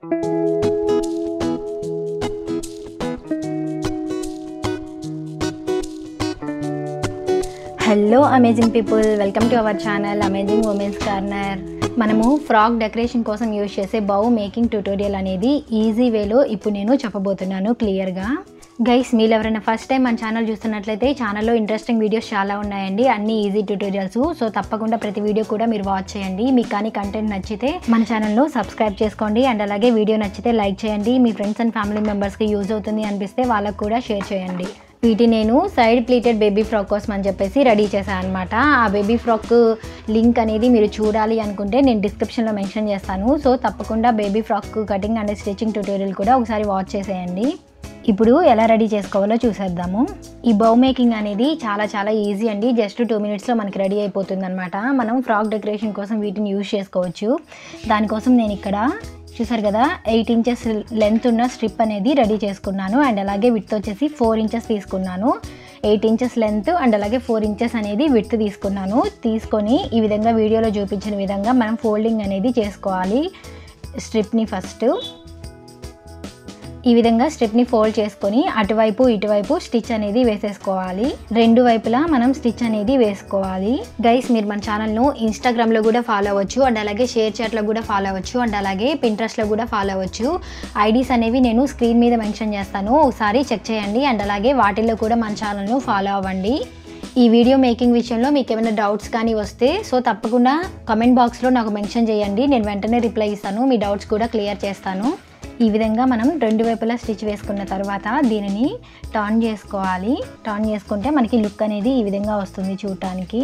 hello amazing people welcome to our channel amazing women's corner మనము frock decoration కోసం use చేసే bow making tutorial అనేది easy వేలో ఇప్పుడు నేను చెప్పబోతున్నాను క్లియర్గా గైస్ మీరు ఎవరైనా ఫస్ట్ టైం మన ఛానల్ చూస్తున్నట్లయితే ఛానల్లో ఇంట్రెస్టింగ్ వీడియోస్ చాలా ఉన్నాయండి అన్ని ఈజీ ట్యూటోరియల్స్ సో తప్పకుండా ప్రతి వీడియో కూడా మీరు వాచ్ చేయండి మీకు కానీ కంటెంట్ నచ్చితే మన ఛానల్ను సబ్స్క్రైబ్ చేసుకోండి అండ్ అలాగే వీడియో నచ్చితే లైక్ చేయండి మీ ఫ్రెండ్స్ అండ్ ఫ్యామిలీ మెంబర్స్కి యూజ్ అవుతుంది అనిపిస్తే వాళ్ళకు కూడా షేర్ చేయండి వీటి నేను సైడ్ ప్లీటెడ్ బేబీ ఫ్రాక్ కోసం అని చెప్పేసి రెడీ చేశాను అనమాట ఆ బేబీ ఫ్రాక్ లింక్ అనేది మీరు చూడాలి అనుకుంటే నేను డిస్క్రిప్షన్లో మెన్షన్ చేస్తాను సో తప్పకుండా baby frock cutting and stitching tutorial కూడా ఒకసారి వాచ్ చేసేయండి ఇప్పుడు ఎలా రెడీ చేసుకోవాలో చూసేద్దాము ఈ బౌ మేకింగ్ అనేది చాలా చాలా ఈజీ అండి జస్ట్ టూ మినిట్స్లో మనకి రెడీ అయిపోతుంది అనమాట మనం ఫ్రాక్ డెకరేషన్ కోసం వీటిని యూజ్ చేసుకోవచ్చు దానికోసం నేను ఇక్కడ చూసారు కదా ఎయిట్ ఇంచెస్ లెంత్ ఉన్న స్ట్రిప్ అనేది రెడీ చేసుకున్నాను అండ్ అలాగే విత్ వచ్చేసి ఫోర్ ఇంచెస్ తీసుకున్నాను ఎయిట్ ఇంచెస్ లెంత్ అండ్ అలాగే ఫోర్ ఇంచెస్ అనేది విత్ తీసుకున్నాను తీసుకొని ఈ విధంగా వీడియోలో చూపించిన విధంగా మనం ఫోల్డింగ్ అనేది చేసుకోవాలి స్ట్రిప్ని ఫస్ట్ ఈ విధంగా స్టెప్ని ఫోల్డ్ చేసుకొని అటువైపు ఇటువైపు స్టిచ్ అనేది వేసేసుకోవాలి రెండు వైపులా మనం స్టిచ్ అనేది వేసుకోవాలి గైస్ మీరు మన ఛానల్ను ఇన్స్టాగ్రామ్లో కూడా ఫాలో అవ్వచ్చు అండ్ అలాగే షేర్ చాట్లో కూడా ఫాలో అవ్వచ్చు అండ్ అలాగే పింట్రెస్ట్లో కూడా ఫాలో అవ్వచ్చు ఐడీస్ అనేవి నేను స్క్రీన్ మీద మెన్షన్ చేస్తాను ఒకసారి చెక్ చేయండి అండ్ అలాగే వాటిల్లో కూడా మన ఛానల్ను ఫాలో అవ్వండి ఈ వీడియో మేకింగ్ విషయంలో మీకు ఏమైనా డౌట్స్ కానీ వస్తే సో తప్పకుండా కమెంట్ బాక్స్లో నాకు మెన్షన్ చేయండి నేను వెంటనే రిప్లై ఇస్తాను మీ డౌట్స్ కూడా క్లియర్ చేస్తాను ఈ విధంగా మనం రెండు వైపులా స్టిచ్ వేసుకున్న తర్వాత దీనిని టర్న్ చేసుకోవాలి టర్న్ చేసుకుంటే మనకి లుక్ అనేది ఈ విధంగా వస్తుంది చూడటానికి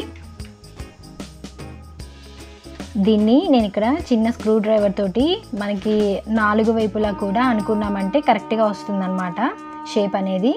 దీన్ని నేను ఇక్కడ చిన్న స్క్రూ డ్రైవర్ తోటి మనకి నాలుగు వైపులా కూడా అనుకున్నామంటే కరెక్ట్గా వస్తుందన్నమాట షేప్ అనేది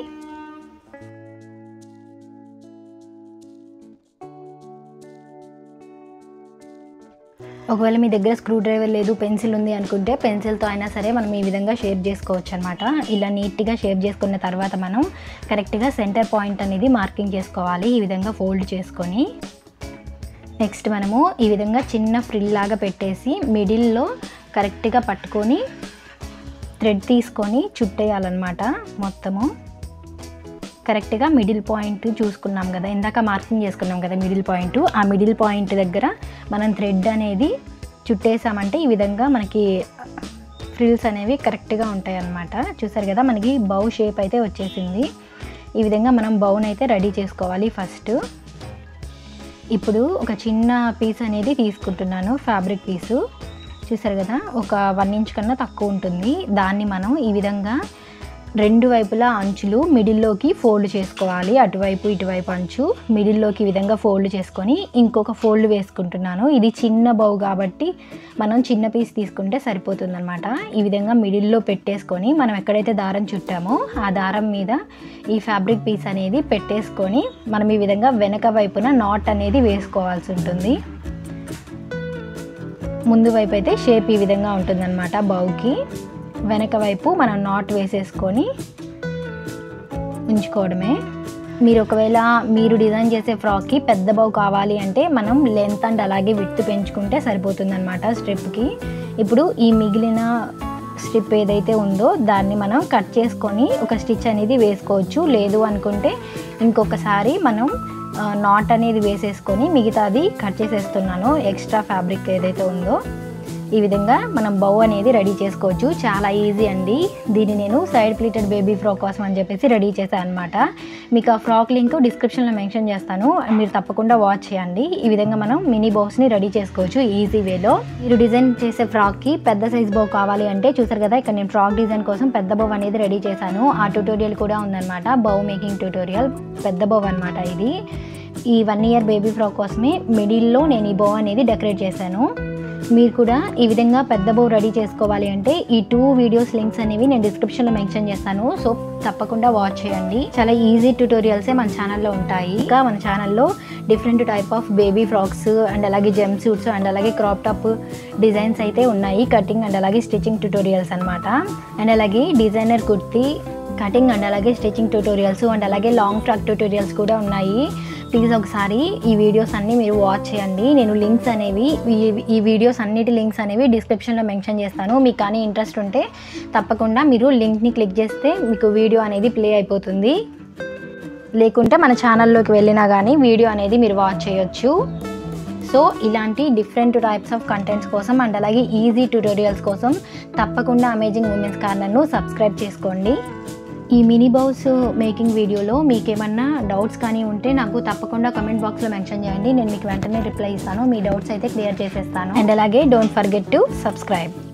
ఒకవేళ మీ దగ్గర స్క్రూ డ్రైవర్ లేదు పెన్సిల్ ఉంది అనుకుంటే పెన్సిల్తో అయినా సరే మనం ఈ విధంగా షేప్ చేసుకోవచ్చు అనమాట ఇలా నీట్గా షేప్ చేసుకున్న తర్వాత మనం కరెక్ట్గా సెంటర్ పాయింట్ అనేది మార్కింగ్ చేసుకోవాలి ఈ విధంగా ఫోల్డ్ చేసుకొని నెక్స్ట్ మనము ఈ విధంగా చిన్న ఫ్రిల్ లాగా పెట్టేసి మిడిల్లో కరెక్ట్గా పట్టుకొని థ్రెడ్ తీసుకొని చుట్టేయాలన్నమాట మొత్తము కరెక్ట్గా మిడిల్ పాయింట్ చూసుకున్నాం కదా ఇందాక మార్కింగ్ చేసుకున్నాం కదా మిడిల్ పాయింట్ ఆ మిడిల్ పాయింట్ దగ్గర మనం థ్రెడ్ అనేది చుట్టేసామంటే ఈ విధంగా మనకి ఫ్రిల్స్ అనేవి కరెక్ట్గా ఉంటాయి అన్నమాట చూసారు కదా మనకి బౌ షేప్ అయితే వచ్చేసింది ఈ విధంగా మనం బౌన్ అయితే రెడీ చేసుకోవాలి ఫస్ట్ ఇప్పుడు ఒక చిన్న పీస్ అనేది తీసుకుంటున్నాను ఫ్యాబ్రిక్ పీసు చూసారు కదా ఒక వన్ ఇంచ్ కన్నా తక్కువ ఉంటుంది దాన్ని మనం ఈ విధంగా రెండు వైపులా అంచులు మిడిల్లోకి ఫోల్డ్ చేసుకోవాలి అటువైపు ఇటువైపు అంచు మిడిల్లోకి ఈ విధంగా ఫోల్డ్ చేసుకొని ఇంకొక ఫోల్డ్ వేసుకుంటున్నాను ఇది చిన్న బౌ కాబట్టి మనం చిన్న పీస్ తీసుకుంటే సరిపోతుందన్నమాట ఈ విధంగా మిడిల్లో పెట్టేసుకొని మనం ఎక్కడైతే దారం చుట్టామో ఆ దారం మీద ఈ ఫ్యాబ్రిక్ పీస్ అనేది పెట్టేసుకొని మనం ఈ విధంగా వెనక వైపున నాట్ అనేది వేసుకోవాల్సి ఉంటుంది ముందు వైపు అయితే షేప్ ఈ విధంగా ఉంటుందన్నమాట బౌకి వెనక వైపు మనం నాట్ వేసేసుకొని ఉంచుకోవడమే మీరు ఒకవేళ మీరు డిజైన్ చేసే ఫ్రాక్కి పెద్ద బౌ కావాలి అంటే మనం లెంత్ అండ్ అలాగే విడ్త్ పెంచుకుంటే సరిపోతుందన్నమాట స్ట్రిప్కి ఇప్పుడు ఈ మిగిలిన స్ట్రిప్ ఏదైతే ఉందో దాన్ని మనం కట్ చేసుకొని ఒక స్టిచ్ అనేది వేసుకోవచ్చు లేదు అనుకుంటే ఇంకొకసారి మనం నాట్ అనేది వేసేసుకొని మిగతాది కట్ చేసేస్తున్నాను ఎక్స్ట్రా ఫ్యాబ్రిక్ ఏదైతే ఉందో ఈ విధంగా మనం బౌ అనేది రెడీ చేసుకోవచ్చు చాలా ఈజీ అండి దీన్ని నేను సైడ్ ప్లీటెడ్ బేబీ ఫ్రాక్ కోసం అని చెప్పేసి రెడీ చేశాను అనమాట మీకు ఆ ఫ్రాక్ లింక్ డిస్క్రిప్షన్లో మెన్షన్ చేస్తాను మీరు తప్పకుండా వాచ్ చేయండి ఈ విధంగా మనం మినీ బౌస్ని రెడీ చేసుకోవచ్చు ఈజీ వేలో మీరు డిజైన్ చేసే ఫ్రాక్కి పెద్ద సైజ్ బౌ కావాలి అంటే చూసారు కదా ఇక్కడ నేను ఫ్రాక్ డిజైన్ కోసం పెద్ద బౌ అనేది రెడీ చేశాను ఆ ట్యూటోరియల్ కూడా ఉందన్నమాట బౌ మేకింగ్ ట్యూటోరియల్ పెద్ద బౌ అనమాట ఇది ఈ వన్ ఇయర్ బేబీ ఫ్రాక్ కోసమే మిడిల్లో నేను ఈ బౌ అనేది డెకరేట్ చేశాను మీరు కూడా ఈ విధంగా పెద్ద బౌ రెడీ చేసుకోవాలి అంటే ఈ టూ వీడియోస్ లింక్స్ అనేవి నేను డిస్క్రిప్షన్లో మెన్షన్ చేస్తాను సో తప్పకుండా వాచ్ చేయండి చాలా ఈజీ ట్యూటోరియల్సే మన ఛానల్లో ఉంటాయి ఇంకా మన ఛానల్లో different type of baby frocks and అలాగే జెమ్ సూట్స్ అండ్ అలాగే క్రాప్ టాప్ డిజైన్స్ అయితే ఉన్నాయి కటింగ్ అండ్ అలాగే స్టిచ్చింగ్ ట్యూటోరియల్స్ అనమాట అండ్ అలాగే డిజైనర్ కుర్తీ కటింగ్ అండ్ అలాగే స్టిచ్చింగ్ ట్యూటోరియల్స్ అండ్ అలాగే లాంగ్ ఫ్రాక్ ట్యూటోరియల్స్ కూడా ఉన్నాయి ప్లీజ్ ఒకసారి ఈ వీడియోస్ అన్నీ మీరు వాచ్ చేయండి నేను లింక్స్ అనేవి ఈ- ఈ వీడియోస్ అన్నిటి లింక్స్ అనేవి డిస్క్రిప్షన్లో మెన్షన్ చేస్తాను మీకు కానీ ఇంట్రెస్ట్ ఉంటే తప్పకుండా మీరు లింక్ని క్లిక్ చేస్తే మీకు వీడియో అనేది ప్లే అయిపోతుంది లేకుంటే మన ఛానల్లోకి వెళ్ళినా కానీ వీడియో అనేది మీరు వాచ్ చేయొచ్చు సో ఇలాంటి డిఫరెంట్ టైప్స్ ఆఫ్ కంటెంట్స్ కోసం అండ్ అలాగే ఈజీ ట్యూటోరియల్స్ కోసం తప్పకుండా అమేజింగ్ ఉమెన్స్ కార్నర్ను సబ్స్క్రైబ్ చేసుకోండి ఈ మినీ బౌస్ మేకింగ్ వీడియోలో మీకు ఏమన్నా డౌట్స్ కానీ ఉంటే నాకు తప్పకుండా కమెంట్ బాక్స్లో మెన్షన్ చేయండి నేను మీకు వెంటనే రిప్లై ఇస్తాను మీ డౌట్స్ అయితే క్లియర్ చేసేస్తాను అండ్ అలాగే డోంట్ ఫర్గెట్ టు సబ్స్క్రైబ్